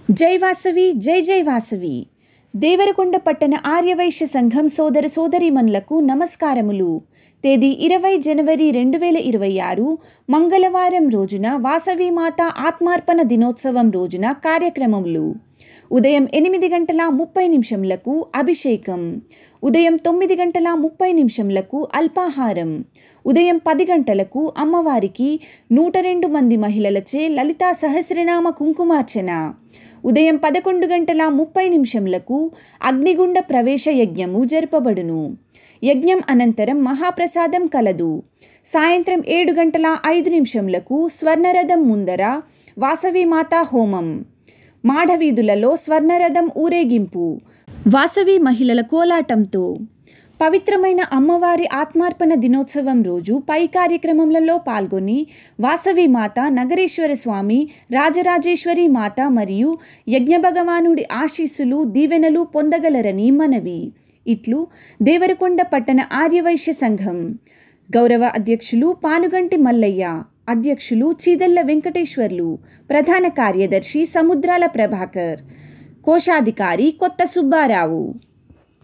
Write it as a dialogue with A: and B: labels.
A: జై వాసవి జై జై వాసవి దేవరకొండ పట్టణ ఆర్యవైశ్య సంఘం సోదర సోదరీమణులకు నమస్కారములు తేదీ ఇరవై జనవరి రెండు వేల ఇరవై ఆరు మంగళవారం రోజున వాసవి మాత ఆత్మార్పణ దినోత్సవం రోజున కార్యక్రమములు ఉదయం ఎనిమిది గంటల ముప్పై నిమిషంలకు అభిషేకం ఉదయం తొమ్మిది గంటల ముప్పై నిమిషంలకు అల్పాహారం ఉదయం పది గంటలకు అమ్మవారికి నూట రెండు మంది మహిళలచే లలితా సహస్రనామ కుంకుమార్చన ఉదయం పదకొండు గంటల ముప్పై నిమిషంలకు అగ్నిగుండ ప్రవేశ యజ్ఞము జరపబడును యజ్ఞం అనంతరం మహాప్రసాదం కలదు సాయంత్రం ఏడు గంటల ఐదు నిమిషంలకు స్వర్ణరథం ముందర వాసవి మాతా హోమం మాఢవీధులలో స్వర్ణరథం ఊరేగింపు వాసవి మహిళల కోలాటంతో పవిత్రమైన అమ్మవారి ఆత్మార్పణ దినోత్సవం రోజు పై కార్యక్రమములలో పాల్గొని వాసవి మాత నగరేశ్వర స్వామి రాజరాజేశ్వరి మాత మరియు యజ్ఞ భగవానుడి ఆశీస్సులు దీవెనలు పొందగలరని మనవి ఇట్లు దేవరకొండ పట్టణ ఆర్యవైశ్య సంఘం గౌరవ అధ్యక్షులు పానుగంటి మల్లయ్య అధ్యక్షులు చీదల్ల వెంకటేశ్వర్లు ప్రధాన కార్యదర్శి సముద్రాల ప్రభాకర్ కోశాధికారి కొత్త సుబ్బారావు